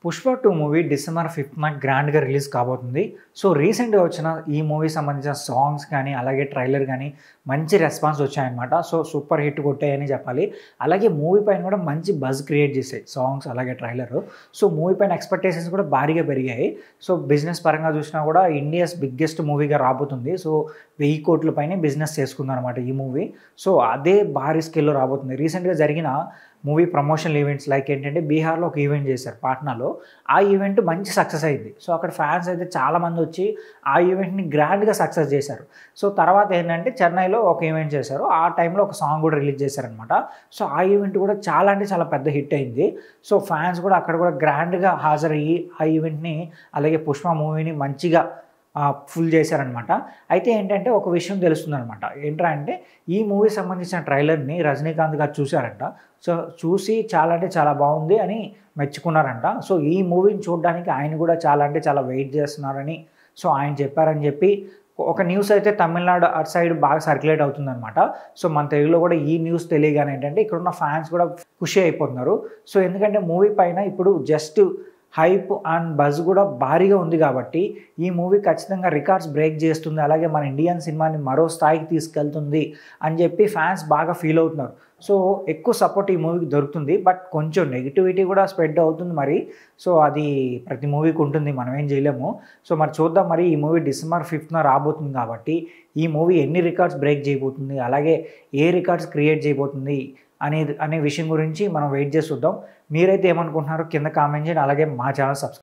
Pushpa two movie December ఫిఫ్త్న గ్రాండ్గా release కాబోతుంది సో రీసెంట్గా వచ్చిన ఈ మూవీ సంబంధించిన సాంగ్స్ కానీ అలాగే ట్రైలర్ కానీ మంచి రెస్పాన్స్ వచ్చాయన్నమాట సో సూపర్ హిట్ కొట్టాయని చెప్పాలి అలాగే మూవీ పైన కూడా మంచి బజ్ క్రియేట్ చేసాయి సాంగ్స్ అలాగే ట్రైలర్ సో మూవీ పైన ఎక్స్పెక్టేషన్స్ కూడా భారీగా పెరిగాయి సో బిజినెస్ పరంగా చూసినా కూడా ఇండియాస్ బిగ్గెస్ట్ మూవీగా రాబోతుంది సో వెయ్యి కోట్ల పైన బిజినెస్ చేసుకుంది అనమాట ఈ మూవీ సో అదే భారీ స్కేల్లో రాబోతుంది రీసెంట్గా జరిగిన మూవీ ప్రమోషనల్ ఈవెంట్స్ లైక్ ఏంటంటే బీహార్లో ఒక ఈవెంట్ చేశారు పాట్నాలో ఆ ఈవెంట్ మంచి సక్సెస్ అయింది సో అక్కడ ఫ్యాన్స్ అయితే చాలామంది వచ్చి ఆ ఈవెంట్ని గ్రాండ్గా సక్సెస్ చేశారు సో తర్వాత ఏంటంటే చెన్నైలో ఒక ఈవెంట్ చేశారు ఆ టైంలో ఒక సాంగ్ కూడా రిలీజ్ చేశారనమాట సో ఆ ఈవెంట్ కూడా చాలా అంటే చాలా పెద్ద హిట్ అయింది సో ఫ్యాన్స్ కూడా అక్కడ కూడా గ్రాండ్గా హాజరయ్యి ఆ ఈవెంట్ని అలాగే పుష్ప మూవీని మంచిగా ఫుల్ చేశారనమాట అయితే ఏంటంటే ఒక విషయం తెలుస్తుంది అనమాట ఏంట్రా అంటే ఈ మూవీ సంబంధించిన ట్రైలర్ని రజనీకాంత్ గారు చూశారంట సో చూసి చాలా అంటే చాలా బాగుంది అని మెచ్చుకున్నారంట సో ఈ మూవీని చూడడానికి ఆయన కూడా చాలా అంటే చాలా వెయిట్ చేస్తున్నారని సో ఆయన చెప్పారని చెప్పి ఒక న్యూస్ అయితే తమిళనాడు అటు సైడ్ బాగా సర్క్యులేట్ అవుతుందన్నమాట సో మన తెలుగులో కూడా ఈ న్యూస్ తెలియగానే ఏంటంటే ఇక్కడున్న ఫ్యాన్స్ కూడా ఖుషి అయిపోతున్నారు సో ఎందుకంటే మూవీ పైన ఇప్పుడు జస్ట్ హైప్ అండ్ బజ్ కూడా భారీగా ఉంది కాబట్టి ఈ మూవీ ఖచ్చితంగా రికార్డ్స్ బ్రేక్ చేస్తుంది అలాగే మన ఇండియన్ సినిమాని మరో స్థాయికి తీసుకెళ్తుంది అని చెప్పి ఫ్యాన్స్ బాగా ఫీల్ అవుతున్నారు సో ఎక్కువ సపోర్ట్ ఈ మూవీకి దొరుకుతుంది బట్ కొంచెం నెగిటివిటీ కూడా స్ప్రెడ్ అవుతుంది మరి సో అది ప్రతి మూవీకి ఉంటుంది మనం ఏం చేయలేము సో మరి చూద్దాం మరి ఈ మూవీ డిసెంబర్ ఫిఫ్త్న రాబోతుంది కాబట్టి ఈ మూవీ ఎన్ని రికార్డ్స్ బ్రేక్ చేయబోతుంది అలాగే ఏ రికార్డ్స్ క్రియేట్ చేయబోతుంది అనే అనే విషయం గురించి మనం వెయిట్ చేసి చూద్దాం మీరైతే ఏమనుకుంటున్నారో కింద కామెంట్ చేయండి అలాగే మా ఛానల్ సబ్స్క్రైబ్